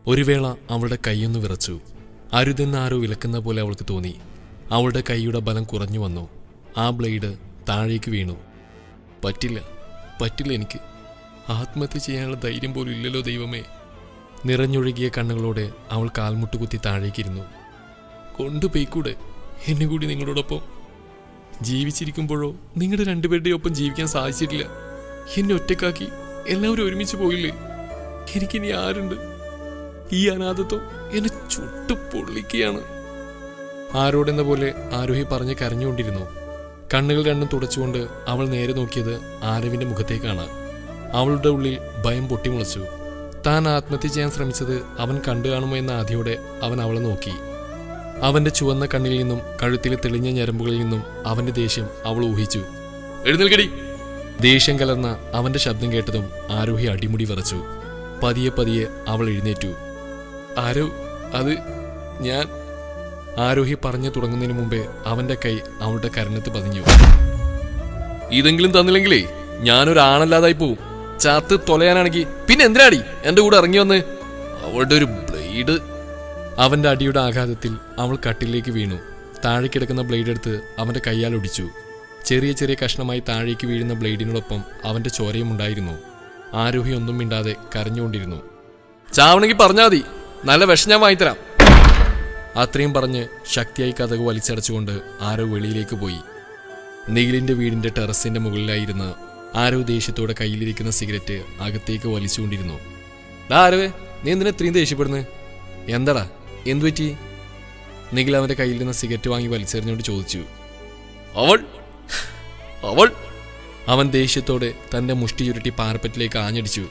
ഒരു വേള അവളുടെ കൈയൊന്ന് വിറച്ചു അരുതെന്ന് ആരോ വിലക്കുന്ന പോലെ അവൾക്ക് തോന്നി അവളുടെ കൈയുടെ ബലം കുറഞ്ഞു വന്നു ആ ബ്ലേഡ് താഴേക്ക് വീണു പറ്റില്ല പറ്റില്ല എനിക്ക് ആത്മഹത്യ ചെയ്യാനുള്ള ധൈര്യം പോലും ഇല്ലല്ലോ ദൈവമേ നിറഞ്ഞൊഴുകിയ കണ്ണുകളോടെ അവൾ കാൽമുട്ട് കുത്തി താഴേക്കിരുന്നു കൊണ്ടുപോയിക്കൂടെ എന്നെ കൂടി നിങ്ങളോടൊപ്പം ജീവിച്ചിരിക്കുമ്പോഴോ നിങ്ങളുടെ രണ്ടുപേരുടെയും ഒപ്പം ജീവിക്കാൻ സാധിച്ചിട്ടില്ല എന്നെ ഒറ്റക്കാക്കി എല്ലാവരും ഒരുമിച്ച് പോയില്ലേ എനിക്കിനി ആരുണ്ട് ഈ അനാഥത്വം എന്നെ ചുട്ടു പൊള്ളിക്കുകയാണ് ആരോടെന്ന പോലെ ആരോഹി പറഞ്ഞ് കരഞ്ഞുകൊണ്ടിരുന്നു കണ്ണുകൾ രണ്ടും തുടച്ചുകൊണ്ട് അവൾ നേരെ നോക്കിയത് ആരവിന്റെ മുഖത്തേക്കാണ് അവളുടെ ഉള്ളിൽ ഭയം പൊട്ടിമുളച്ചു താൻ ആത്മഹത്യ ചെയ്യാൻ ശ്രമിച്ചത് അവൻ കണ്ടു കാണുമോ എന്ന ആദ്യയോടെ അവൻ അവളെ നോക്കി അവന്റെ ചുവന്ന കണ്ണിൽ നിന്നും കഴുത്തിലെ തെളിഞ്ഞ ഞരമ്പുകളിൽ നിന്നും അവന്റെ ദേഷ്യം അവൾ ഊഹിച്ചു എഴുന്നേൽക്കടി ദേഷ്യം കലർന്ന അവന്റെ ശബ്ദം കേട്ടതും ആരോഹി അടിമുടി വിറച്ചു പതിയെ പതിയെ അവൾ എഴുന്നേറ്റു ആരോ അത് ഞാൻ ആരോഹി പറഞ്ഞു തുടങ്ങുന്നതിന് മുമ്പേ അവന്റെ കൈ അവളുടെ കരണത്ത് പതിഞ്ഞു ഇതെങ്കിലും തന്നില്ലെങ്കിലേ ഞാനൊരാണല്ലാതായി പോവും ചാത്ത് തൊലയാനാണെങ്കിൽ പിന്നെ എന്തിനാടി എന്റെ കൂടെ ഇറങ്ങി വന്ന് അവളുടെ ഒരു ബ്ലേഡ് അവന്റെ അടിയുടെ ആഘാതത്തിൽ അവൾ കട്ടിലേക്ക് വീണു താഴെ കിടക്കുന്ന ബ്ലേഡ് എടുത്ത് അവന്റെ കൈയാൽ ഒടിച്ചു ചെറിയ ചെറിയ കഷ്ണമായി താഴേക്ക് വീഴുന്ന ബ്ലേഡിനോടൊപ്പം അവന്റെ ചോരയും ഉണ്ടായിരുന്നു ആരോഹി ഒന്നും മിണ്ടാതെ കരഞ്ഞുകൊണ്ടിരുന്നു ചാവണമെങ്കിൽ പറഞ്ഞാൽ മതി നല്ല വിഷം ഞാൻ വാങ്ങിത്തരാം അത്രയും പറഞ്ഞ് ശക്തിയായി കഥക് വലിച്ചടച്ചുകൊണ്ട് ആരോ വെളിയിലേക്ക് പോയി നീലിന്റെ വീടിന്റെ ടെറസിന്റെ മുകളിലായിരുന്ന് ആരോ ദേഷ്യത്തോടെ കയ്യിലിരിക്കുന്ന സിഗരറ്റ് അകത്തേക്ക് വലിച്ചുകൊണ്ടിരുന്നു ഡാ ആരവേ നീ എന്തിനാ ഇത്രയും ദേഷ്യപ്പെടുന്നത് എന്താടാ എന്തു പറ്റി നിഖിൽ അവന്റെ കയ്യിൽ നിന്ന് സിഗരറ്റ് വാങ്ങി വലിച്ചെറിഞ്ഞുകൊണ്ട് ചോദിച്ചു അവൾ അവൾ അവൻ ദേഷ്യത്തോടെ തന്റെ മുഷ്ടി ചുരുട്ടി പാറപ്പറ്റിലേക്ക് ആഞ്ഞടിച്ചു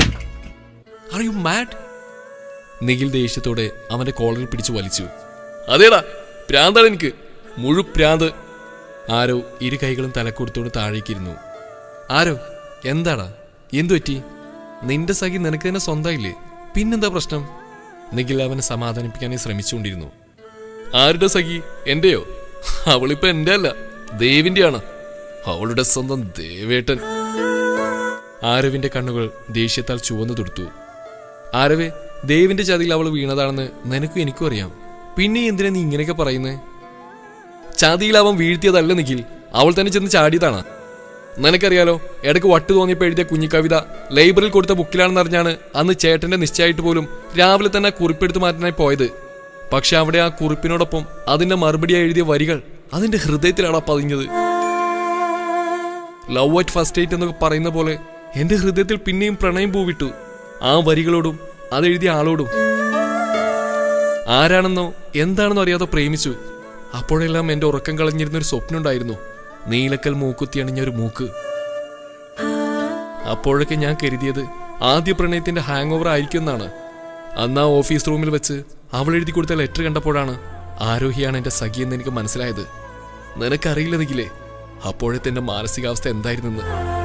ആർ യു മാഡ് നിഖിൽ ദേഷ്യത്തോടെ അവന്റെ കോളറിൽ പിടിച്ചു വലിച്ചു അതേടാ പ്രാന്താണ് എനിക്ക് മുഴു പ്രാന്ത് ആരോ ഇരു കൈകളും തലക്കൊടുത്തോണ്ട് താഴേക്കിരുന്നു ആരോ എന്താടാ എന്തു പറ്റി നിന്റെ സഖി നിനക്ക് തന്നെ സ്വന്തമായില്ലേ പിന്നെന്താ പ്രശ്നം നിഖിൽ അവനെ സമാധാനിപ്പിക്കാനായി ശ്രമിച്ചുകൊണ്ടിരുന്നു ആരുടെ സഖി എന്റെയോ അവളിപ്പോ എന്റെ അല്ല ദേവിന്റെയാണ് അവളുടെ സ്വന്തം ദേവേട്ടൻ ആരവിന്റെ കണ്ണുകൾ ദേഷ്യത്താൽ ചുവന്നു തുടുത്തു ആരവേ ദേവിന്റെ ചതിയിൽ അവൾ വീണതാണെന്ന് നിനക്കും എനിക്കും അറിയാം പിന്നെ എന്തിനാ നീ ഇങ്ങനെയൊക്കെ പറയുന്നേ ചതിയിൽ അവൻ വീഴ്ത്തിയതല്ല നിഖിൽ അവൾ തന്നെ ചെന്ന് ചാടിയതാണ് നിനക്കറിയാലോ ഇടയ്ക്ക് വട്ട് തോന്നിയപ്പോൾ എഴുതിയ കുഞ്ഞിക്കവിത ലൈബ്രറിയിൽ കൊടുത്ത ബുക്കിലാണെന്ന് അറിഞ്ഞാണ് അന്ന് ചേട്ടന്റെ നിശ്ചയമായിട്ട് പോലും രാവിലെ തന്നെ ആ കുറിപ്പെടുത്ത് മാറ്റാനായി പോയത് പക്ഷെ അവിടെ ആ കുറിപ്പിനോടൊപ്പം അതിന്റെ മറുപടിയായി എഴുതിയ വരികൾ അതിന്റെ ഹൃദയത്തിലാണ് പതിഞ്ഞത് ലവ് അറ്റ് ഫസ്റ്റ് ഡേറ്റ് എന്നൊക്കെ പറയുന്ന പോലെ എന്റെ ഹൃദയത്തിൽ പിന്നെയും പ്രണയം പൂവിട്ടു ആ വരികളോടും അതെഴുതിയ ആളോടും ആരാണെന്നോ എന്താണെന്നോ അറിയാതെ പ്രേമിച്ചു അപ്പോഴെല്ലാം എന്റെ ഉറക്കം കളഞ്ഞിരുന്ന ഒരു സ്വപ്നം ഉണ്ടായിരുന്നു നീലക്കൽ മൂക്കുത്തി അണിഞ്ഞ ഒരു മൂക്ക് അപ്പോഴൊക്കെ ഞാൻ കരുതിയത് ആദ്യ പ്രണയത്തിന്റെ ഹാങ് ഓവർ ആയിരിക്കുമെന്നാണ് അന്ന് ആ ഓഫീസ് റൂമിൽ വെച്ച് അവൾ എഴുതി കൊടുത്ത ലെറ്റർ കണ്ടപ്പോഴാണ് ആരോഹിയാണ് എന്റെ സഖി എന്ന് എനിക്ക് മനസ്സിലായത് നിനക്കറിയില്ല നിഖിലേ അപ്പോഴത്തെ എന്റെ മാനസികാവസ്ഥ എന്തായിരുന്നെന്ന്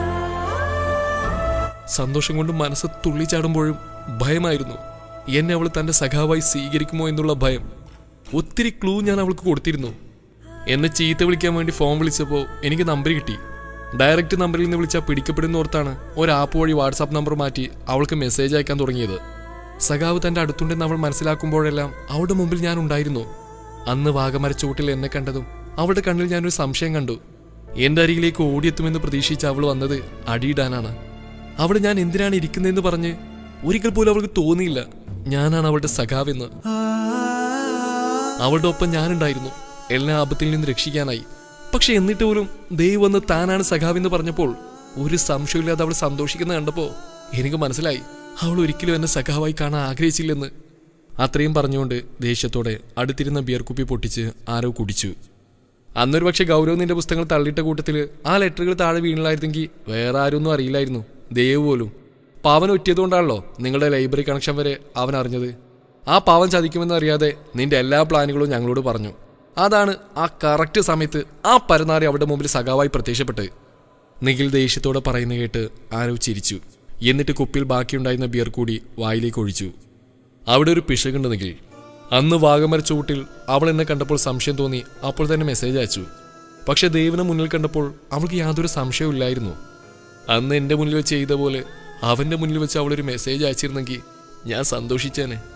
സന്തോഷം കൊണ്ട് മനസ്സ് തുള്ളിച്ചാടുമ്പോഴും ഭയമായിരുന്നു എന്നെ അവൾ തന്റെ സഖാവായി സ്വീകരിക്കുമോ എന്നുള്ള ഭയം ഒത്തിരി ക്ലൂ ഞാൻ അവൾക്ക് കൊടുത്തിരുന്നു എന്നെ ചീത്ത വിളിക്കാൻ വേണ്ടി ഫോൺ വിളിച്ചപ്പോൾ എനിക്ക് നമ്പർ കിട്ടി ഡയറക്റ്റ് നമ്പറിൽ നിന്ന് വിളിച്ചാൽ പിടിക്കപ്പെടുന്ന ഓർത്താണ് ഒരു ആപ്പ് വഴി വാട്സാപ്പ് നമ്പർ മാറ്റി അവൾക്ക് മെസ്സേജ് അയക്കാൻ തുടങ്ങിയത് സഖാവ് തന്റെ അടുത്തുണ്ടെന്ന് അവൾ മനസ്സിലാക്കുമ്പോഴെല്ലാം അവളുടെ മുമ്പിൽ ഞാൻ ഉണ്ടായിരുന്നു അന്ന് വാഗമരച്ചൂട്ടിൽ എന്നെ കണ്ടതും അവളുടെ കണ്ണിൽ ഞാനൊരു സംശയം കണ്ടു എന്റെ അരികിലേക്ക് ഓടിയെത്തുമെന്ന് പ്രതീക്ഷിച്ച് അവൾ വന്നത് അടിയിടാനാണ് അവിടെ ഞാൻ എന്തിനാണ് ഇരിക്കുന്നതെന്ന് പറഞ്ഞ് ഒരിക്കൽ പോലും അവൾക്ക് തോന്നിയില്ല ഞാനാണ് അവളുടെ സഖാവെന്ന് അവളുടെ ഒപ്പം ഞാനുണ്ടായിരുന്നു എല്ലാ ആപത്തിൽ നിന്ന് രക്ഷിക്കാനായി പക്ഷെ എന്നിട്ട് പോലും ദൈവം വന്ന് താനാണ് സഖാവെന്ന് പറഞ്ഞപ്പോൾ ഒരു സംശയമില്ലാതെ അവൾ സന്തോഷിക്കുന്ന കണ്ടപ്പോ എനിക്ക് മനസ്സിലായി അവൾ ഒരിക്കലും എന്നെ സഖാവായി കാണാൻ ആഗ്രഹിച്ചില്ലെന്ന് അത്രയും പറഞ്ഞുകൊണ്ട് ദേഷ്യത്തോടെ അടുത്തിരുന്ന ബിയർ കുപ്പി പൊട്ടിച്ച് ആരോ കുടിച്ചു അന്നൊരു പക്ഷെ ഗൗരവ് നിന്റെ പുസ്തകങ്ങൾ തള്ളിയിട്ട കൂട്ടത്തിൽ ആ ലെറ്ററുകൾ താഴെ വീണില്ലായിരുന്നെങ്കിൽ വേറെ ആരൊന്നും അറിയില്ലായിരുന്നു ദേവ് പോലും പാവൻ ഒറ്റിയതുകൊണ്ടാണല്ലോ നിങ്ങളുടെ ലൈബ്രറി കണക്ഷൻ വരെ അവൻ അറിഞ്ഞത് ആ പാവൻ ചതിക്കുമെന്ന് അറിയാതെ നിന്റെ എല്ലാ പ്ലാനുകളും ഞങ്ങളോട് പറഞ്ഞു അതാണ് ആ കറക്റ്റ് സമയത്ത് ആ പരനാറി അവിടെ മുമ്പിൽ സഖാവായി പ്രത്യക്ഷപ്പെട്ട് നിഖിൽ ദേഷ്യത്തോടെ പറയുന്ന കേട്ട് ആരോ ചിരിച്ചു എന്നിട്ട് കുപ്പിയിൽ ബാക്കിയുണ്ടായിരുന്ന ബിയർ കൂടി വായിലേക്ക് ഒഴിച്ചു അവിടെ ഒരു പിശകുണ്ട് നിഖിൽ അന്ന് വാഗമര ചൂട്ടിൽ അവൾ എന്നെ കണ്ടപ്പോൾ സംശയം തോന്നി അപ്പോൾ തന്നെ മെസ്സേജ് അയച്ചു പക്ഷെ ദേവിനെ മുന്നിൽ കണ്ടപ്പോൾ അവൾക്ക് യാതൊരു സംശയവും ഇല്ലായിരുന്നു അന്ന് എൻ്റെ മുന്നിൽ വെച്ച് ചെയ്ത പോലെ അവൻ്റെ മുന്നിൽ വെച്ച് അവളൊരു മെസ്സേജ് അയച്ചിരുന്നെങ്കിൽ ഞാൻ സന്തോഷിച്ചേനെ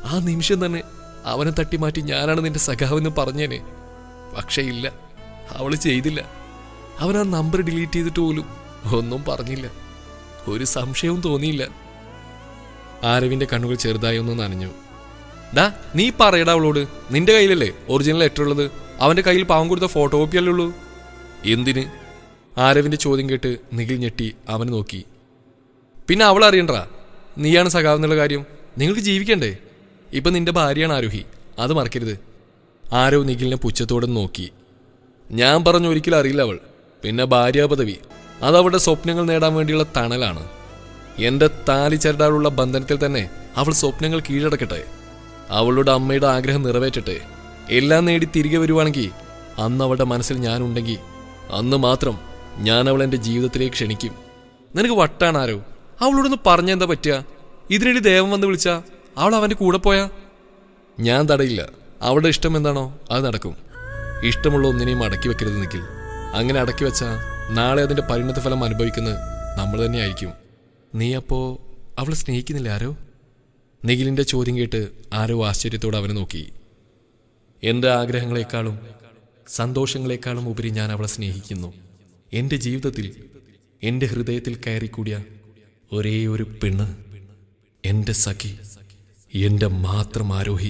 ആ നിമിഷം തന്നെ അവനെ തട്ടി മാറ്റി ഞാനാണ് നിന്റെ സഖാവെന്ന് പറഞ്ഞേനെ പക്ഷേ ഇല്ല അവള് ചെയ്തില്ല അവൻ ആ നമ്പർ ഡിലീറ്റ് ചെയ്തിട്ട് പോലും ഒന്നും പറഞ്ഞില്ല ഒരു സംശയവും തോന്നിയില്ല ആരവിന്റെ കണ്ണുകൾ ചെറുതായി ഒന്ന് നനഞ്ഞു ഡാ നീ പറയടാ അവളോട് നിന്റെ കയ്യിലല്ലേ ഒറിജിനൽ ലെറ്റർ ഉള്ളത് അവന്റെ കയ്യിൽ പാവം കൊടുത്ത ഫോട്ടോ കോപ്പി അല്ലേ ഉള്ളൂ എന്തിന് ആരവിന്റെ ചോദ്യം കേട്ട് നിഖിൽ ഞെട്ടി അവനെ നോക്കി പിന്നെ അവൾ അറിയണ്ടാ നീയാണ് സഖാവെന്നുള്ള കാര്യം നിങ്ങൾക്ക് ജീവിക്കണ്ടേ ഇപ്പൊ നിന്റെ ഭാര്യയാണ് ആരോഹി അത് മറക്കരുത് ആരോ നിഖിലിനെ പുച്ഛത്തോടെ നോക്കി ഞാൻ പറഞ്ഞു ഒരിക്കലും അറിയില്ല അവൾ പിന്നെ ഭാര്യ പദവി അത് അവളുടെ സ്വപ്നങ്ങൾ നേടാൻ വേണ്ടിയുള്ള തണലാണ് എന്റെ താലി ചരടാനുള്ള ബന്ധനത്തിൽ തന്നെ അവൾ സ്വപ്നങ്ങൾ കീഴടക്കട്ടെ അവളുടെ അമ്മയുടെ ആഗ്രഹം നിറവേറ്റട്ടെ എല്ലാം നേടി തിരികെ വരുവാണെങ്കിൽ അന്ന് അവളുടെ മനസ്സിൽ ഞാനുണ്ടെങ്കിൽ അന്ന് മാത്രം ഞാൻ അവൾ എൻ്റെ ജീവിതത്തിലേക്ക് ക്ഷണിക്കും നിനക്ക് വട്ടാണ് ആരോ അവളോടൊന്ന് പറഞ്ഞെന്താ പറ്റുക ഇതിനിടെ ദേവൻ വന്ന് വിളിച്ചാ അവൾ അവൻ്റെ കൂടെ പോയാ ഞാൻ തടയില്ല അവളുടെ ഇഷ്ടം എന്താണോ അത് നടക്കും ഇഷ്ടമുള്ള ഒന്നിനെയും അടക്കി വെക്കരുത് നിൽക്കിൽ അങ്ങനെ അടക്കി വെച്ചാ നാളെ അതിന്റെ പരിണത ഫലം അനുഭവിക്കുന്നത് നമ്മൾ തന്നെയായിരിക്കും നീ അപ്പോ അവളെ സ്നേഹിക്കുന്നില്ല ആരോ നിഖിലിന്റെ ചോദ്യം കേട്ട് ആരോ ആശ്ചര്യത്തോടെ അവനെ നോക്കി എന്റെ ആഗ്രഹങ്ങളെക്കാളും സന്തോഷങ്ങളെക്കാളും ഉപരി ഞാൻ അവളെ സ്നേഹിക്കുന്നു എന്റെ ജീവിതത്തിൽ എന്റെ ഹൃദയത്തിൽ കയറിക്കൂടിയ ഒരേ ഒരു പെണ്ണ് എന്റെ സഖി എന്റെ മാത്രം ആരോഹി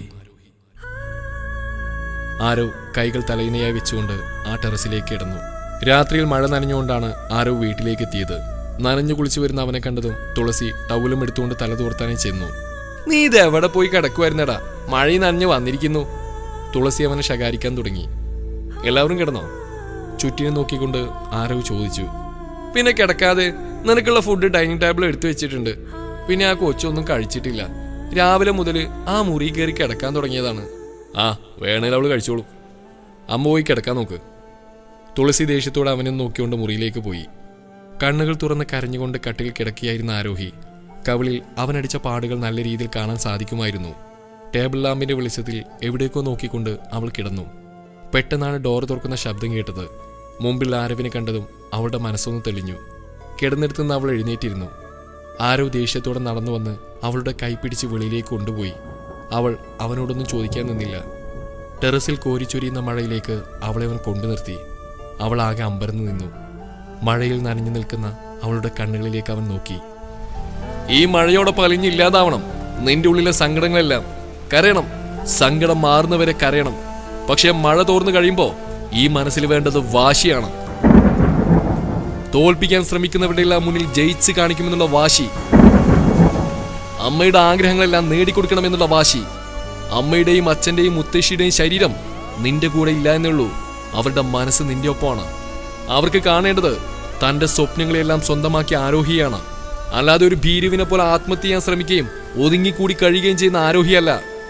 ആരോ കൈകൾ തലയിണയായി വെച്ചുകൊണ്ട് ആ ടെറസിലേക്ക് കിടന്നു രാത്രിയിൽ മഴ നനഞ്ഞുകൊണ്ടാണ് ആരോ വീട്ടിലേക്ക് എത്തിയത് നനഞ്ഞു കുളിച്ചു വരുന്ന അവനെ കണ്ടതും തുളസി ടൗലും എടുത്തുകൊണ്ട് തല തോർത്താനായി ചെന്നു നീ ഇത് എവിടെ പോയി കിടക്കുമായിരുന്നടാ മഴയും നനഞ്ഞു വന്നിരിക്കുന്നു തുളസി അവനെ ശകാരിക്കാൻ തുടങ്ങി എല്ലാവരും കിടന്നോ ചുറ്റിനെ നോക്കിക്കൊണ്ട് ആരോ ചോദിച്ചു പിന്നെ കിടക്കാതെ നിനക്കുള്ള ഫുഡ് ഡൈനിങ് ടേബിൾ എടുത്തു വെച്ചിട്ടുണ്ട് പിന്നെ ആ കൊച്ചൊന്നും കഴിച്ചിട്ടില്ല രാവിലെ മുതൽ ആ മുറി കയറി കിടക്കാൻ തുടങ്ങിയതാണ് ആ വേണേൽ അവള് കഴിച്ചോളൂ അമ്മ പോയി കിടക്കാൻ നോക്ക് തുളസി ദേഷ്യത്തോടെ അവനെ നോക്കിക്കൊണ്ട് മുറിയിലേക്ക് പോയി കണ്ണുകൾ തുറന്ന് കരഞ്ഞുകൊണ്ട് കട്ടിൽ കിടക്കിയായിരുന്ന ആരോഹി കവിളിൽ അവനടിച്ച പാടുകൾ നല്ല രീതിയിൽ കാണാൻ സാധിക്കുമായിരുന്നു ടേബിൾ ലാമ്പിന്റെ വെളിച്ചത്തിൽ എവിടേക്കോ നോക്കിക്കൊണ്ട് അവൾ കിടന്നു പെട്ടെന്നാണ് ഡോർ തുറക്കുന്ന ശബ്ദം കേട്ടത് മുമ്പിൽ ആരവിനെ കണ്ടതും അവളുടെ മനസ്സൊന്ന് തെളിഞ്ഞു കിടന്നിടത്തു നിന്ന് അവൾ എഴുന്നേറ്റിരുന്നു ആരോ ദേഷ്യത്തോടെ നടന്നു വന്ന് അവളുടെ കൈ പിടിച്ച് വെളിയിലേക്ക് കൊണ്ടുപോയി അവൾ അവനോടൊന്നും ചോദിക്കാൻ നിന്നില്ല ടെറസിൽ കോരിച്ചൊരിയുന്ന മഴയിലേക്ക് അവളെ അവൻ കൊണ്ടു നിർത്തി അവൾ ആകെ അമ്പരന്ന് നിന്നു മഴയിൽ നനഞ്ഞു നിൽക്കുന്ന അവളുടെ കണ്ണുകളിലേക്ക് അവൻ നോക്കി ഈ മഴയോടൊപ്പം അലിഞ്ഞില്ലാതാവണം നിന്റെ ഉള്ളിലെ സങ്കടങ്ങളെല്ലാം കരയണം സങ്കടം മാറുന്നവരെ കരയണം പക്ഷെ മഴ തോർന്നു കഴിയുമ്പോ ഈ മനസ്സിൽ വേണ്ടത് വാശിയാണ് തോൽപ്പിക്കാൻ ശ്രമിക്കുന്നവരുടെ എല്ലാം മുന്നിൽ ജയിച്ച് കാണിക്കുമെന്നുള്ള വാശി അമ്മയുടെ ആഗ്രഹങ്ങളെല്ലാം നേടിക്കൊടുക്കണമെന്നുള്ള വാശി അമ്മയുടെയും അച്ഛന്റെയും മുത്തശ്ശിയുടെയും ശരീരം നിന്റെ കൂടെ ഇല്ല എന്നേ ഉള്ളൂ അവരുടെ മനസ്സ് നിന്റെ ഒപ്പമാണ് അവർക്ക് കാണേണ്ടത് തന്റെ സ്വപ്നങ്ങളെല്ലാം സ്വന്തമാക്കി ആരോഹിയാണ് അല്ലാതെ ഒരു ഭീരുവിനെ പോലെ ആത്മഹത്യ ചെയ്യാൻ ശ്രമിക്കുകയും ഒതുങ്ങിക്കൂടി കഴിയുകയും ചെയ്യുന്ന ആരോഹിയല്ല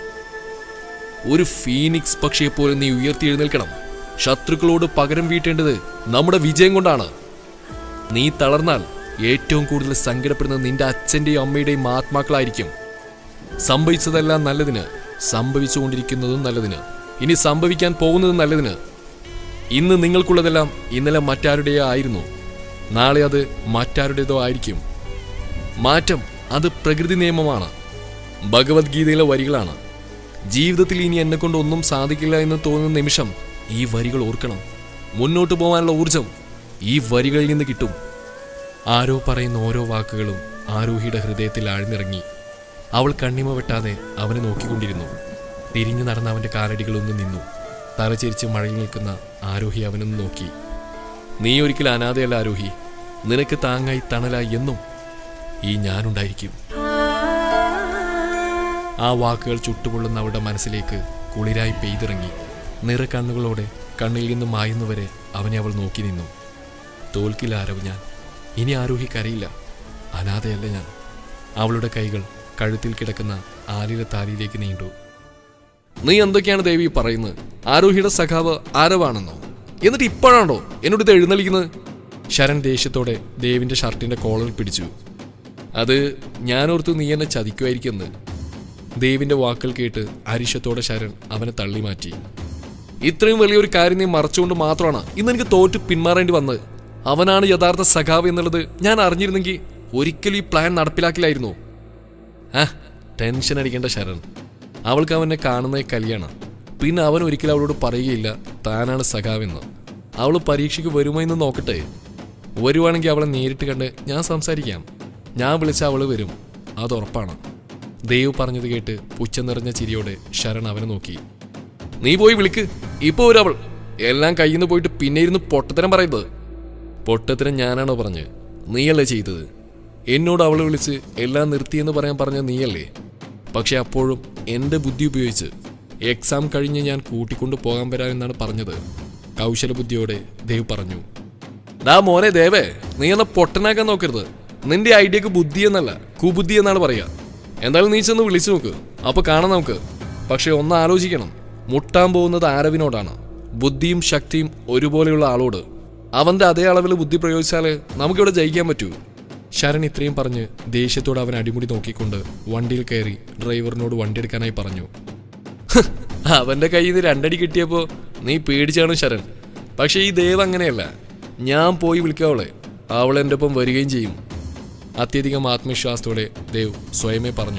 ഒരു ഫീനിക്സ് പക്ഷിയെ പോലെ നീ ഉയർത്തി എഴുന്നേൽക്കണം ശത്രുക്കളോട് പകരം വീട്ടേണ്ടത് നമ്മുടെ വിജയം കൊണ്ടാണ് നീ തളർന്നാൽ ഏറ്റവും കൂടുതൽ സങ്കടപ്പെടുന്നത് നിന്റെ അച്ഛന്റെയും അമ്മയുടെയും ആത്മാക്കളായിരിക്കും സംഭവിച്ചതെല്ലാം നല്ലതിന് സംഭവിച്ചുകൊണ്ടിരിക്കുന്നതും നല്ലതിന് ഇനി സംഭവിക്കാൻ പോകുന്നതും നല്ലതിന് ഇന്ന് നിങ്ങൾക്കുള്ളതെല്ലാം ഇന്നലെ മറ്റാരുടെയോ ആയിരുന്നു നാളെ അത് മറ്റാരുടേതോ ആയിരിക്കും മാറ്റം അത് പ്രകൃതി നിയമമാണ് ഭഗവത്ഗീതയിലെ വരികളാണ് ജീവിതത്തിൽ ഇനി എന്നെ കൊണ്ട് ഒന്നും സാധിക്കില്ല എന്ന് തോന്നുന്ന നിമിഷം ഈ വരികൾ ഓർക്കണം മുന്നോട്ട് പോകാനുള്ള ഊർജം ഈ വരികളിൽ നിന്ന് കിട്ടും ആരോ പറയുന്ന ഓരോ വാക്കുകളും ആരോഹിയുടെ ഹൃദയത്തിൽ ആഴ്ന്നിറങ്ങി അവൾ കണ്ണിമ വെട്ടാതെ അവനെ നോക്കിക്കൊണ്ടിരുന്നു തിരിഞ്ഞു നടന്ന അവന്റെ കാലടികളൊന്ന് നിന്നു തലചരിച്ച് മഴയിൽ നിൽക്കുന്ന ആരോഹി അവനൊന്ന് നോക്കി നീ ഒരിക്കലും അനാഥയല്ല ആരോഹി നിനക്ക് താങ്ങായി തണലായി എന്നും ഈ ഞാനുണ്ടായിരിക്കും ആ വാക്കുകൾ ചുട്ടുപൊള്ളുന്ന അവളുടെ മനസ്സിലേക്ക് കുളിരായി പെയ്തിറങ്ങി നിറ കണ്ണുകളോടെ കണ്ണിൽ നിന്ന് മായുന്നവരെ അവനെ അവൾ നോക്കി നിന്നു തോൽക്കില്ല ആരവ് ഞാൻ ഇനി ആരോഹി കരയില്ല അനാഥയല്ല ഞാൻ അവളുടെ കൈകൾ കഴുത്തിൽ കിടക്കുന്ന ആലിലെ താലിയിലേക്ക് നീണ്ടു നീ എന്തൊക്കെയാണ് ദേവി പറയുന്നത് ആരോഹിയുടെ സഖാവ് ആരവാണെന്നോ എന്നിട്ട് ഇപ്പോഴാണോ എന്നോട് ഇത് എഴുന്നള്ളിക്കുന്നത് ശരൺ ദേഷ്യത്തോടെ ദേവിന്റെ ഷർട്ടിന്റെ കോളർ പിടിച്ചു അത് ഞാനോർത്ത് നീ എന്നെ ചതിക്കുമായിരിക്കുമെന്ന് ദേവിന്റെ വാക്കുകൾ കേട്ട് അരിശത്തോടെ ശരൺ അവനെ തള്ളി മാറ്റി ഇത്രയും വലിയൊരു കാര്യം നീ മറച്ചുകൊണ്ട് മാത്രമാണ് ഇന്ന് എനിക്ക് തോറ്റ് പിന്മാറേണ്ടി വന്നത് അവനാണ് യഥാർത്ഥ സഖാവ് എന്നുള്ളത് ഞാൻ അറിഞ്ഞിരുന്നെങ്കിൽ ഒരിക്കലും ഈ പ്ലാൻ നടപ്പിലാക്കില്ലായിരുന്നു ആ ടെൻഷൻ അടിക്കേണ്ട ശരൺ അവൾക്ക് അവനെ കാണുന്ന കലിയാണ് പിന്നെ അവൻ ഒരിക്കലും അവളോട് പറയുകയില്ല താനാണ് സഖാവെന്ന് അവൾ പരീക്ഷയ്ക്ക് വരുമോ എന്ന് നോക്കട്ടെ വരുവാണെങ്കിൽ അവളെ നേരിട്ട് കണ്ട് ഞാൻ സംസാരിക്കാം ഞാൻ വിളിച്ച അവൾ വരും അത് ഉറപ്പാണ് ദേവ് പറഞ്ഞത് കേട്ട് പുച്ഛം നിറഞ്ഞ ചിരിയോടെ ശരൺ അവനെ നോക്കി നീ പോയി വിളിക്ക് ഇപ്പൊ ഒരു അവൾ എല്ലാം കയ്യിൽ നിന്ന് പോയിട്ട് പിന്നെ ഇരുന്ന് പൊട്ടത്തരം പറയുന്നത് പൊട്ടത്തരം ഞാനാണോ പറഞ്ഞ് നീയല്ലേ ചെയ്തത് എന്നോട് അവൾ വിളിച്ച് എല്ലാം നിർത്തിയെന്ന് പറയാൻ പറഞ്ഞ നീയല്ലേ പക്ഷെ അപ്പോഴും എൻ്റെ ബുദ്ധി ഉപയോഗിച്ച് എക്സാം കഴിഞ്ഞ് ഞാൻ കൂട്ടിക്കൊണ്ടു പോകാൻ വരാമെന്നാണ് പറഞ്ഞത് കൗശല ബുദ്ധിയോടെ ദേവ് പറഞ്ഞു ഡാ മോനെ ദേവേ നീ എന്ന പൊട്ടനാക്കാൻ നോക്കരുത് നിന്റെ ഐഡിയക്ക് ബുദ്ധി എന്നല്ല കുബുദ്ധി എന്നാണ് പറയാ എന്തായാലും നീ ചെന്ന് വിളിച്ചു നോക്ക് അപ്പൊ കാണാം നമുക്ക് പക്ഷെ ഒന്ന് ആലോചിക്കണം മുട്ടാൻ പോകുന്നത് ആരവിനോടാണ് ബുദ്ധിയും ശക്തിയും ഒരുപോലെയുള്ള ആളോട് അവന്റെ അതേ അളവിൽ ബുദ്ധി പ്രയോഗിച്ചാല് നമുക്കിവിടെ ജയിക്കാൻ പറ്റൂ ശരൺ ഇത്രയും പറഞ്ഞ് ദേഷ്യത്തോട് അവൻ അടിമുടി നോക്കിക്കൊണ്ട് വണ്ടിയിൽ കയറി ഡ്രൈവറിനോട് വണ്ടി എടുക്കാനായി പറഞ്ഞു "ഹ്, അവന്റെ കയ്യിൽ നിന്ന് രണ്ടടി കിട്ടിയപ്പോ നീ പേടിച്ചാണ് ശരൺ പക്ഷെ ഈ ദേവ് അങ്ങനെയല്ല ഞാൻ പോയി വിളിക്കാവളെ അവൾ എൻ്റെ ഒപ്പം വരികയും ചെയ്യും അത്യധികം ആത്മവിശ്വാസത്തോടെ ദേവ് സ്വയമേ പറഞ്ഞു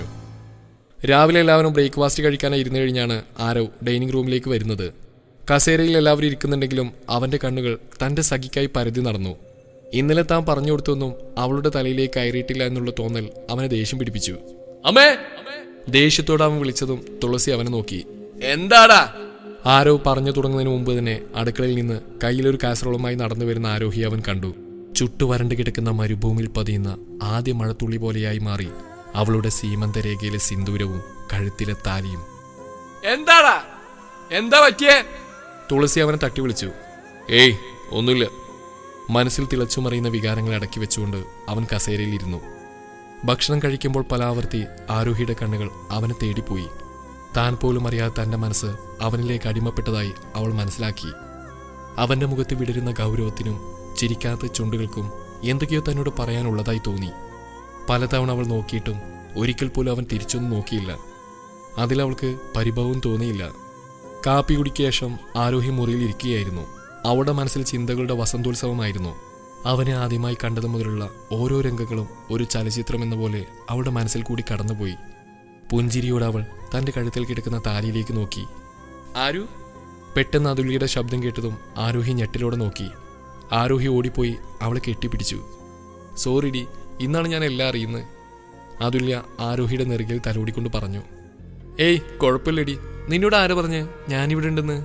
രാവിലെ എല്ലാവരും ബ്രേക്ക്ഫാസ്റ്റ് കഴിക്കാനായി ഇരുന്നു കഴിഞ്ഞാണ് ആരോ ഡൈനിങ് റൂമിലേക്ക് വരുന്നത് കസേരയിൽ എല്ലാവരും ഇരിക്കുന്നുണ്ടെങ്കിലും അവന്റെ കണ്ണുകൾ തന്റെ സഖിക്കായി പരതി നടന്നു ഇന്നലെ താൻ പറഞ്ഞു കൊടുത്തൊന്നും അവളുടെ തലയിലേക്ക് കയറിയിട്ടില്ല എന്നുള്ള തോന്നൽ അവനെ ദേഷ്യം പിടിപ്പിച്ചു അമ്മേ ദേഷ്യത്തോടെ അവൻ വിളിച്ചതും തുളസി അവനെ നോക്കി എന്താടാ ആരോ പറഞ്ഞു തുടങ്ങുന്നതിന് മുമ്പ് തന്നെ അടുക്കളയിൽ നിന്ന് കയ്യിലൊരു കാസറോളുമായി നടന്നു വരുന്ന ആരോഹി അവൻ കണ്ടു ചുട്ടു വരണ്ട് കിടക്കുന്ന മരുഭൂമിയിൽ പതിയുന്ന ആദ്യ മഴത്തുള്ളി പോലെയായി മാറി അവളുടെ സീമന്തരേഖയിലെ സിന്ദൂരവും കഴുത്തിലെ താലിയും എന്താടാ എന്താ പറ്റിയേ തുളസി അവനെ തട്ടി വിളിച്ചു ഏയ് ഒന്നുമില്ല മനസ്സിൽ തിളച്ചു മറിയുന്ന വികാരങ്ങൾ അടക്കി വെച്ചുകൊണ്ട് അവൻ കസേരയിൽ ഇരുന്നു ഭക്ഷണം കഴിക്കുമ്പോൾ പലാവർത്തി ആരോഹിയുടെ കണ്ണുകൾ അവനെ തേടിപ്പോയി താൻ പോലും അറിയാതെ തന്റെ മനസ്സ് അവനിലേക്ക് അടിമപ്പെട്ടതായി അവൾ മനസ്സിലാക്കി അവന്റെ മുഖത്ത് വിടരുന്ന ഗൗരവത്തിനും ചിരിക്കാത്ത ചുണ്ടുകൾക്കും എന്തൊക്കെയോ തന്നോട് പറയാനുള്ളതായി തോന്നി പലതവണ അവൾ നോക്കിയിട്ടും ഒരിക്കൽ പോലും അവൻ തിരിച്ചൊന്നും നോക്കിയില്ല അതിലവൾക്ക് പരിഭവം തോന്നിയില്ല കാപ്പി കുടിക്ക് ശേഷം ആരോഹി മുറിയിൽ ഇരിക്കുകയായിരുന്നു അവളുടെ മനസ്സിൽ ചിന്തകളുടെ വസന്തോത്സവമായിരുന്നു അവനെ ആദ്യമായി കണ്ടത് മുതലുള്ള ഓരോ രംഗങ്ങളും ഒരു ചലച്ചിത്രം എന്ന പോലെ അവളുടെ മനസ്സിൽ കൂടി കടന്നുപോയി പുഞ്ചിരിയോടെ അവൾ തന്റെ കഴുത്തിൽ കിടക്കുന്ന താലിയിലേക്ക് നോക്കി ആരു പെട്ടെന്ന് അതുല്യയുടെ ശബ്ദം കേട്ടതും ആരോഹി ഞെട്ടിലോടെ നോക്കി ആരോഹി ഓടിപ്പോയി അവളെ കെട്ടിപ്പിടിച്ചു സോറിഡി ഇന്നാണ് ഞാൻ എല്ലാം അറിയുന്നത് അതുല്യ ആരോഹിയുടെ നെറുകിൽ തലോടിക്കൊണ്ട് പറഞ്ഞു ഏയ് കുഴപ്പമില്ലടി നിന്നോട് ആര് പറഞ്ഞ് ഞാനിവിടെ ഉണ്ടെന്ന്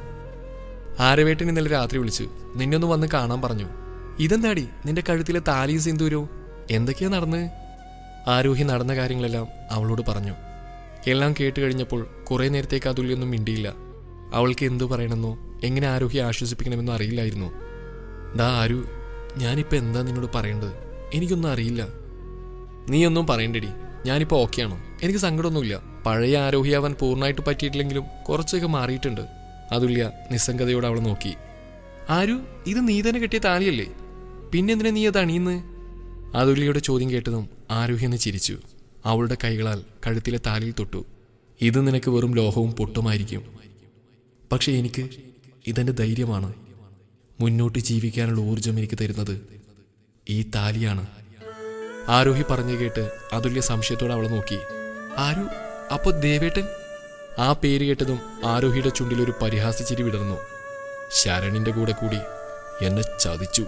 ആരവേട്ടൻ ഇന്നലെ രാത്രി വിളിച്ചു നിന്നെ ഒന്ന് വന്ന് കാണാൻ പറഞ്ഞു ഇതെന്താടി നിന്റെ കഴുത്തിലെ താലിയും സിന്ദൂരവും എന്തൊക്കെയാ നടന്ന് ആരോഹി നടന്ന കാര്യങ്ങളെല്ലാം അവളോട് പറഞ്ഞു എല്ലാം കേട്ട് കഴിഞ്ഞപ്പോൾ കുറെ നേരത്തേക്ക് അതുല്യൊന്നും മിണ്ടിയില്ല അവൾക്ക് എന്തു പറയണമെന്നോ എങ്ങനെ ആരോഹി ആശ്വസിപ്പിക്കണമെന്നോ അറിയില്ലായിരുന്നു ഡാ ആരു ഞാനിപ്പോൾ എന്താ നിന്നോട് പറയേണ്ടത് എനിക്കൊന്നും അറിയില്ല നീയൊന്നും പറയണ്ടടി ഞാനിപ്പോൾ ഓക്കെയാണ് എനിക്ക് സങ്കടമൊന്നുമില്ല പഴയ ആരോഹിയാവാൻ പൂർണ്ണമായിട്ട് പറ്റിയിട്ടില്ലെങ്കിലും കുറച്ചൊക്കെ മാറിയിട്ടുണ്ട് അതുല്യ നിസ്സംഗതയോടെ അവളെ നോക്കി ആരു ഇത് നീ തന്നെ കെട്ടിയ താലിയല്ലേ പിന്നെന്തിനാ നീ അത് അണിയുന്നത് അതുല്യയുടെ ചോദ്യം കേട്ടതും ആരോഹി എന്ന് ചിരിച്ചു അവളുടെ കൈകളാൽ കഴുത്തിലെ താലിയിൽ തൊട്ടു ഇത് നിനക്ക് വെറും ലോഹവും പൊട്ടുമായിരിക്കും പക്ഷെ എനിക്ക് ഇതെന്റെ ധൈര്യമാണ് മുന്നോട്ട് ജീവിക്കാനുള്ള ഊർജം എനിക്ക് തരുന്നത് ഈ താലിയാണ് ആരോഹി പറഞ്ഞു കേട്ട് അതുല്യ സംശയത്തോടെ അവളെ നോക്കി ആരു അപ്പൊ ദേവേട്ടൻ ആ പേര് കേട്ടതും ആരോഹിയുടെ ചുണ്ടിൽ ഒരു പരിഹാസച്ചിരി വിടർന്നു ശരണിന്റെ കൂടെ കൂടി എന്നെ ചതിച്ചു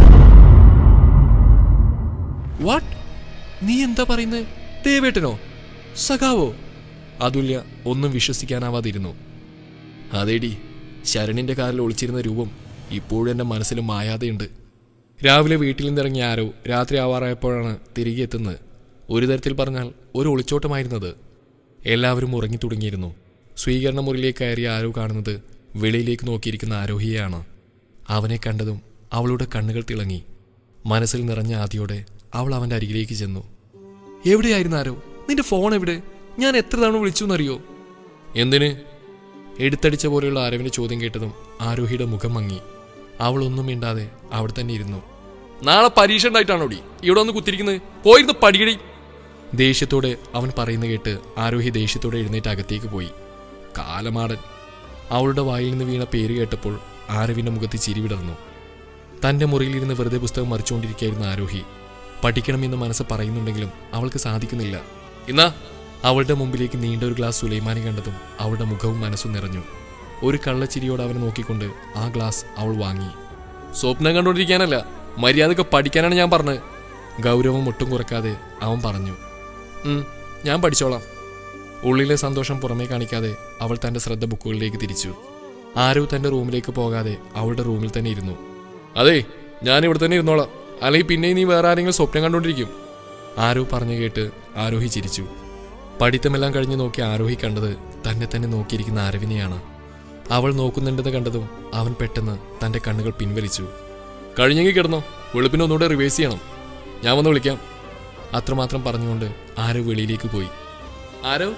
വാട്ട് നീ എന്താ പറയുന്നത് ദേവേട്ടനോ സഖാവോ അതുല്യ ഒന്നും വിശ്വസിക്കാനാവാതിരുന്നു അതേടി ശരണിന്റെ കാറിൽ ഒളിച്ചിരുന്ന രൂപം ഇപ്പോഴും എൻ്റെ മനസ്സിൽ മായാതെയുണ്ട് രാവിലെ വീട്ടിൽ നിന്നിറങ്ങിയ ആരോ രാത്രി ആവാറായപ്പോഴാണ് തിരികെ എത്തുന്നത് ഒരു തരത്തിൽ പറഞ്ഞാൽ ഒരു ഒളിച്ചോട്ടമായിരുന്നത് എല്ലാവരും ഉറങ്ങി തുടങ്ങിയിരുന്നു സ്വീകരണ മുറിയിലേക്ക് കയറിയ ആരോ കാണുന്നത് വെളിയിലേക്ക് നോക്കിയിരിക്കുന്ന ആരോഹിയെയാണ് അവനെ കണ്ടതും അവളുടെ കണ്ണുകൾ തിളങ്ങി മനസ്സിൽ നിറഞ്ഞ ആദിയോടെ അവൾ അവൻ്റെ അരികിലേക്ക് ചെന്നു എവിടെയായിരുന്നു ആരോ നിന്റെ ഫോൺ എവിടെ ഞാൻ എത്ര തവണ വിളിച്ചു എന്നറിയോ എന്തിന് എടുത്തടിച്ച പോലെയുള്ള ആരവിന്റെ ചോദ്യം കേട്ടതും ആരോഹിയുടെ മുഖം മങ്ങി അവളൊന്നും മിണ്ടാതെ അവിടെ തന്നെ ഇരുന്നു നാളെ പരീക്ഷ ഉണ്ടായിട്ടാണോടി ഇവിടെ ഒന്ന് കുത്തിരിക്കുന്നത് പോയിരുന്ന് പടികടി ദേഷ്യത്തോടെ അവൻ പറയുന്ന കേട്ട് ആരോഹി ദേഷ്യത്തോടെ എഴുന്നേറ്റ് അകത്തേക്ക് പോയി കാലമാടൻ അവളുടെ വായിൽ നിന്ന് വീണ പേര് കേട്ടപ്പോൾ ആരവിന്റെ മുഖത്ത് ചിരി വിടർന്നു തന്റെ മുറിയിലിരുന്ന് വെറുതെ പുസ്തകം മറിച്ചുകൊണ്ടിരിക്കുകയായിരുന്ന ആരോഹി പഠിക്കണമെന്ന് മനസ്സ് പറയുന്നുണ്ടെങ്കിലും അവൾക്ക് സാധിക്കുന്നില്ല ഇന്നാ അവളുടെ മുമ്പിലേക്ക് നീണ്ട ഒരു ഗ്ലാസ് സുലൈമാനി കണ്ടതും അവളുടെ മുഖവും മനസ്സും നിറഞ്ഞു ഒരു കള്ളച്ചിരിയോട് അവനെ നോക്കിക്കൊണ്ട് ആ ഗ്ലാസ് അവൾ വാങ്ങി സ്വപ്നം കണ്ടുകൊണ്ടിരിക്കാനല്ല മര്യാദക്ക് പഠിക്കാനാണ് ഞാൻ പറഞ്ഞത് ഗൗരവം ഒട്ടും കുറക്കാതെ അവൻ പറഞ്ഞു "ഉം, ഞാൻ പഠിച്ചോളാം ഉള്ളിലെ സന്തോഷം പുറമേ കാണിക്കാതെ അവൾ തന്റെ ശ്രദ്ധ ബുക്കുകളിലേക്ക് തിരിച്ചു ആരോ തന്റെ റൂമിലേക്ക് പോകാതെ അവളുടെ റൂമിൽ തന്നെ ഇരുന്നു അതെ ഞാൻ ഇവിടെ തന്നെ ഇരുന്നോളാം അല്ലെങ്കിൽ പിന്നെ നീ വേറെ ആരെങ്കിലും സ്വപ്നം കണ്ടുകൊണ്ടിരിക്കും ആരോ പറഞ്ഞു കേട്ട് ആരോഹി ചിരിച്ചു പഠിത്തമെല്ലാം കഴിഞ്ഞ് നോക്കി ആരോഹി കണ്ടത് തന്നെ തന്നെ നോക്കിയിരിക്കുന്ന ആരവിനെയാണ് അവൾ നോക്കുന്നുണ്ടെന്ന് കണ്ടതും അവൻ പെട്ടെന്ന് തന്റെ കണ്ണുകൾ പിൻവലിച്ചു കഴിഞ്ഞെങ്കിൽ കിടന്നോ വെളുപ്പിന് ഒന്നുകൂടെ റിവേഴ്സ് ചെയ്യണം ഞാൻ വന്ന് വിളിക്കാം അത്രമാത്രം പറഞ്ഞുകൊണ്ട് ആരോ വെളിയിലേക്ക് പോയി ആരോ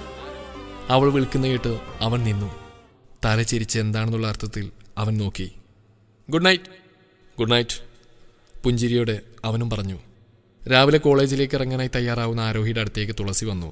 അവൾ വിളിക്കുന്ന കേട്ട് അവൻ നിന്നു തല ചിരിച്ച് എന്താണെന്നുള്ള അർത്ഥത്തിൽ അവൻ നോക്കി ഗുഡ് നൈറ്റ് ഗുഡ് നൈറ്റ് പുഞ്ചിരിയോടെ അവനും പറഞ്ഞു രാവിലെ കോളേജിലേക്ക് ഇറങ്ങാനായി തയ്യാറാവുന്ന ആരോഹിയുടെ അടുത്തേക്ക് തുളസി വന്നു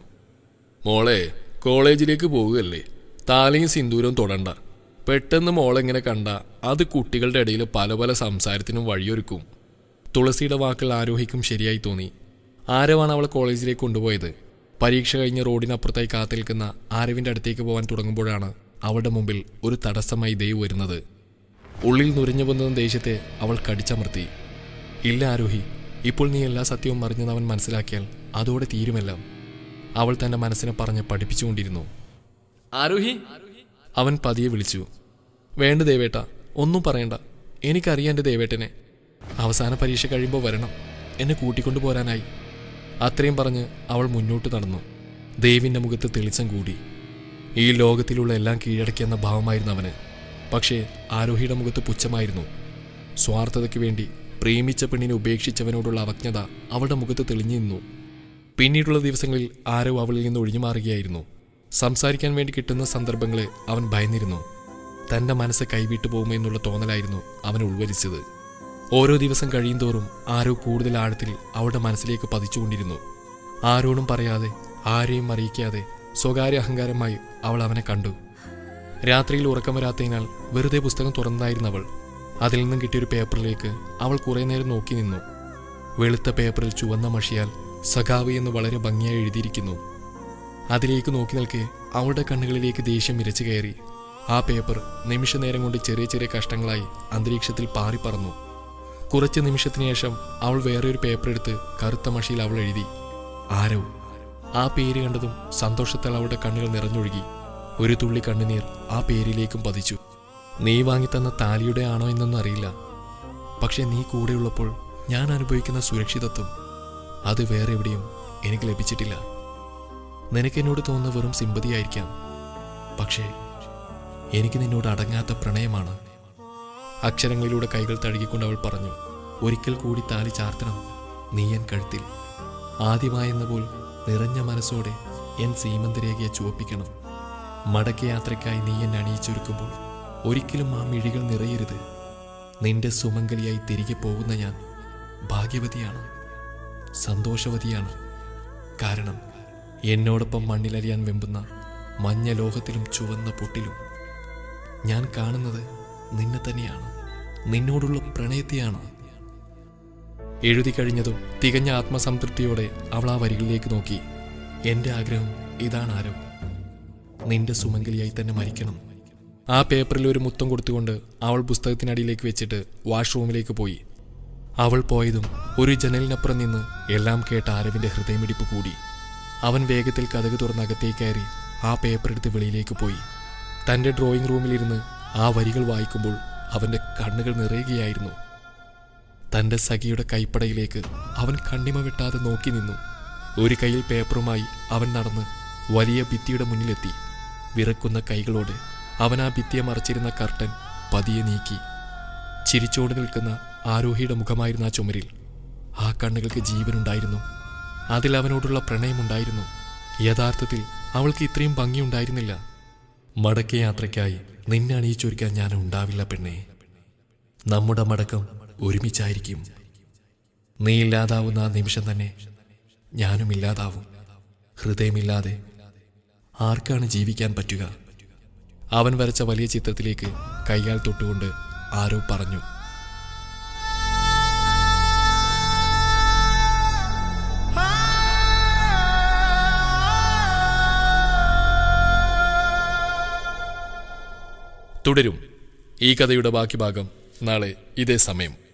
മോളെ കോളേജിലേക്ക് പോകുകയല്ലേ താലയും സിന്ദൂരവും തൊടണ്ട പെട്ടെന്ന് മോളെങ്ങനെ കണ്ട അത് കുട്ടികളുടെ ഇടയിൽ പല പല സംസാരത്തിനും വഴിയൊരുക്കും തുളസിയുടെ വാക്കുകൾ ആരോഹിക്കും ശരിയായി തോന്നി ആരവാണ് അവളെ കോളേജിലേക്ക് കൊണ്ടുപോയത് പരീക്ഷ കഴിഞ്ഞ് റോഡിനപ്പുറത്തായി കാത്തിരിക്കുന്ന ആരവിന്റെ അടുത്തേക്ക് പോകാൻ തുടങ്ങുമ്പോഴാണ് അവളുടെ മുമ്പിൽ ഒരു തടസ്സമായി ദൈവ് വരുന്നത് ഉള്ളിൽ നുരഞ്ഞു പൊന്നുന്ന ദേഷ്യത്തെ അവൾ കടിച്ചമർത്തി ഇല്ല ആരോഹി ഇപ്പോൾ നീ എല്ലാ സത്യവും അറിഞ്ഞെന്ന് അവൻ മനസ്സിലാക്കിയാൽ അതോടെ തീരുമെല്ലാം അവൾ തന്റെ മനസ്സിനെ പറഞ്ഞ് പഠിപ്പിച്ചുകൊണ്ടിരുന്നു ആരോഹി അവൻ പതിയെ വിളിച്ചു വേണ്ട ദേവേട്ട ഒന്നും പറയണ്ട എനിക്കറിയാം എൻ്റെ ദേവേട്ടനെ അവസാന പരീക്ഷ കഴിയുമ്പോൾ വരണം എന്നെ കൂട്ടിക്കൊണ്ടു പോരാനായി അത്രയും പറഞ്ഞ് അവൾ മുന്നോട്ട് നടന്നു ദേവിൻ്റെ മുഖത്ത് തെളിച്ചം കൂടി ഈ ലോകത്തിലുള്ള എല്ലാം കീഴടക്കിയെന്ന ഭാവമായിരുന്നു അവന് പക്ഷേ ആരോഹിയുടെ മുഖത്ത് പുച്ഛമായിരുന്നു സ്വാർത്ഥതയ്ക്ക് വേണ്ടി പ്രേമിച്ച പെണ്ണിനെ ഉപേക്ഷിച്ചവനോടുള്ള അവജ്ഞത അവളുടെ മുഖത്ത് തെളിഞ്ഞു നിന്നു പിന്നീടുള്ള ദിവസങ്ങളിൽ ആരോ അവളിൽ നിന്ന് ഒഴിഞ്ഞു മാറുകയായിരുന്നു സംസാരിക്കാൻ വേണ്ടി കിട്ടുന്ന സന്ദർഭങ്ങളെ അവൻ ഭയന്നിരുന്നു തന്റെ മനസ്സ് കൈവിട്ടു പോകുമെന്നുള്ള തോന്നലായിരുന്നു അവനെ ഉൾവലിച്ചത് ഓരോ ദിവസം കഴിയുന്തോറും ആരോ കൂടുതൽ ആഴത്തിൽ അവളുടെ മനസ്സിലേക്ക് പതിച്ചുകൊണ്ടിരുന്നു ആരോടും പറയാതെ ആരെയും അറിയിക്കാതെ സ്വകാര്യ അഹങ്കാരമായി അവൾ അവനെ കണ്ടു രാത്രിയിൽ ഉറക്കം വരാത്തതിനാൽ വെറുതെ പുസ്തകം തുറന്നതായിരുന്നു അവൾ അതിൽ നിന്നും കിട്ടിയൊരു പേപ്പറിലേക്ക് അവൾ കുറേ നേരം നോക്കി നിന്നു വെളുത്ത പേപ്പറിൽ ചുവന്ന മഷിയാൽ സഖാവ് എന്ന് വളരെ ഭംഗിയായി എഴുതിയിരിക്കുന്നു അതിലേക്ക് നോക്കി നിൽക്കെ അവളുടെ കണ്ണുകളിലേക്ക് ദേഷ്യം ഇരച്ചു കയറി ആ പേപ്പർ നിമിഷ നേരം കൊണ്ട് ചെറിയ ചെറിയ കഷ്ടങ്ങളായി അന്തരീക്ഷത്തിൽ പാറിപ്പറന്നു കുറച്ച് നിമിഷത്തിന് ശേഷം അവൾ വേറെ ഒരു പേപ്പർ എടുത്ത് കറുത്ത മഷിയിൽ അവൾ എഴുതി ആരോ ആ പേര് കണ്ടതും സന്തോഷത്താൽ അവളുടെ കണ്ണുകൾ നിറഞ്ഞൊഴുകി ഒരു തുള്ളി കണ്ണുനീർ ആ പേരിലേക്കും പതിച്ചു നീ വാങ്ങിത്തന്ന താലിയുടെ ആണോ എന്നൊന്നും അറിയില്ല പക്ഷെ നീ കൂടെയുള്ളപ്പോൾ ഞാൻ അനുഭവിക്കുന്ന സുരക്ഷിതത്വം അത് വേറെ എവിടെയും എനിക്ക് ലഭിച്ചിട്ടില്ല നിനക്ക് എന്നോട് തോന്നുന്ന വെറും സിമ്പതിയായിരിക്കാം പക്ഷേ എനിക്ക് നിന്നോട് അടങ്ങാത്ത പ്രണയമാണ് അക്ഷരങ്ങളിലൂടെ കൈകൾ തഴുകിക്കൊണ്ട് അവൾ പറഞ്ഞു ഒരിക്കൽ കൂടി താലി ചാർത്തണം നീ എൻ കഴുത്തിൽ ആദ്യമായെന്ന പോൽ നിറഞ്ഞ മനസ്സോടെ എൻ സീമന്തരേഖയെ ചുവപ്പിക്കണം മടക്കയാത്രയ്ക്കായി നീ എന്നെ അണിയിച്ചൊരുക്കുമ്പോൾ ഒരിക്കലും ആ മിഴികൾ നിറയരുത് നിന്റെ സുമംഗലിയായി തിരികെ പോകുന്ന ഞാൻ ഭാഗ്യവതിയാണ് സന്തോഷവതിയാണ് കാരണം എന്നോടൊപ്പം മണ്ണിലറിയാൻ വെമ്പുന്ന മഞ്ഞ ലോകത്തിലും ചുവന്ന പൊട്ടിലും ഞാൻ കാണുന്നത് നിന്നെ തന്നെയാണ് നിന്നോടുള്ള പ്രണയത്തെയാണ് എഴുതി കഴിഞ്ഞതും തികഞ്ഞ ആത്മസംതൃപ്തിയോടെ അവൾ ആ വരികളിലേക്ക് നോക്കി എന്റെ ആഗ്രഹം ഇതാണ് ആരോ നിന്റെ സുമംഗലിയായി തന്നെ മരിക്കണം ആ പേപ്പറിൽ ഒരു മുത്തം കൊടുത്തുകൊണ്ട് അവൾ പുസ്തകത്തിനടിയിലേക്ക് വെച്ചിട്ട് വാഷ്റൂമിലേക്ക് പോയി അവൾ പോയതും ഒരു ജനലിനപ്പുറം നിന്ന് എല്ലാം കേട്ട ആരവിന്റെ ഹൃദയമിടിപ്പ് കൂടി അവൻ വേഗത്തിൽ കഥക് തുറന്ന് അകത്തേക്ക് കയറി ആ പേപ്പർ എടുത്ത് വെളിയിലേക്ക് പോയി തന്റെ ഡ്രോയിങ് റൂമിലിരുന്ന് ആ വരികൾ വായിക്കുമ്പോൾ അവന്റെ കണ്ണുകൾ നിറയുകയായിരുന്നു തന്റെ സഖിയുടെ കൈപ്പടയിലേക്ക് അവൻ കണ്ണിമ വെട്ടാതെ നോക്കി നിന്നു ഒരു കയ്യിൽ പേപ്പറുമായി അവൻ നടന്ന് വലിയ ഭിത്തിയുടെ മുന്നിലെത്തി വിറക്കുന്ന കൈകളോടെ അവൻ ആ ഭിത്തിയെ മറച്ചിരുന്ന കർട്ടൻ പതിയെ നീക്കി ചിരിച്ചോട് നിൽക്കുന്ന ആരോഹിയുടെ മുഖമായിരുന്ന ആ ചുമരിൽ ആ കണ്ണുകൾക്ക് ജീവനുണ്ടായിരുന്നു അതിൽ അവനോടുള്ള പ്രണയമുണ്ടായിരുന്നു യഥാർത്ഥത്തിൽ അവൾക്ക് ഇത്രയും ഭംഗിയുണ്ടായിരുന്നില്ല മടക്ക യാത്രയ്ക്കായി നിന്നെ അണിയിച്ചൊരുക്കാൻ ഞാൻ ഉണ്ടാവില്ല പെണ്ണേ നമ്മുടെ മടക്കം ഒരുമിച്ചായിരിക്കും നീ ഇല്ലാതാവുന്ന ആ നിമിഷം തന്നെ ഞാനും ഇല്ലാതാവും ഹൃദയമില്ലാതെ ആർക്കാണ് ജീവിക്കാൻ പറ്റുക അവൻ വരച്ച വലിയ ചിത്രത്തിലേക്ക് കൈകാൽ തൊട്ടുകൊണ്ട് ആരോ പറഞ്ഞു തുടരും ഈ കഥയുടെ ബാക്കി ഭാഗം നാളെ ഇതേ സമയം